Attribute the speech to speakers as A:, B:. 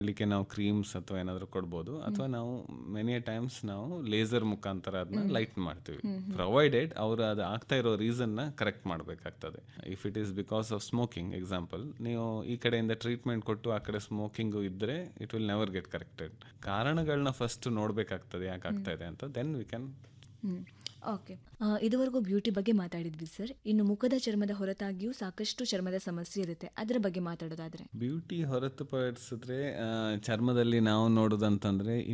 A: ಅದಕ್ಕೆ ನಾವು ಕ್ರೀಮ್ಸ್ ಅಥವಾ ಏನಾದರೂ ಕೊಡ್ಬೋದು ಅಥವಾ ನಾವು ಮೆನಿ ಟೈಮ್ಸ್ ನಾವು ಲೇಸರ್ ಮುಖಾಂತರ ಅದನ್ನ ಲೈಟ್ ಮಾಡ್ತೀವಿ ಪ್ರೊವೈಡೆಡ್ ಅವರು ಅದು ಆಗ್ತಾ ಇರೋ ರೀಸನ್ನ ಕರೆಕ್ಟ್ ಮಾಡಬೇಕಾಗ್ತದೆ if it is because of smoking example ನೀವು ಈ ಕಡೆಯಿಂದ ಟ್ರೀಟ್ಮೆಂಟ್ ಕೊಟ್ಟು ಆ ಕಡೆ ಸ್ಮೋಕಿಂಗು ಇದ್ದರೆ it will never get corrected ಕಾರಣಗಳನ್ನ ಫಸ್ಟ್ ನೋಡಬೇಕಾಗ್ತದೆ ಯಾಕೆ ಆಗ್ತಾ ಇದೆ ಅಂತ then we can
B: hmm okay ಆ, ಇದುವರೆಗೂ ಬ್ಯೂಟಿ ಬಗ್ಗೆ ಮಾತಾಡಿದ್ವಿ ಸರ್ ಇನ್ನು ಮುಖದ ಚರ್ಮದ ಹೊರತಾಗಿಯೂ ಸಾಕಷ್ಟು ಚರ್ಮದ ಸಮಸ್ಯೆ ಇರುತ್ತೆ ಅದರ ಬಗ್ಗೆ ಮಾತಾಡೋದಾದ್ರೆ
A: ಬ್ಯೂಟಿ ಹೊರತುಪಡಿಸಿದ್ರೆ ಆ, ಚರ್ಮದಲ್ಲಿ ನಾವು ನೋಡೋದಂತಂದ್ರೆ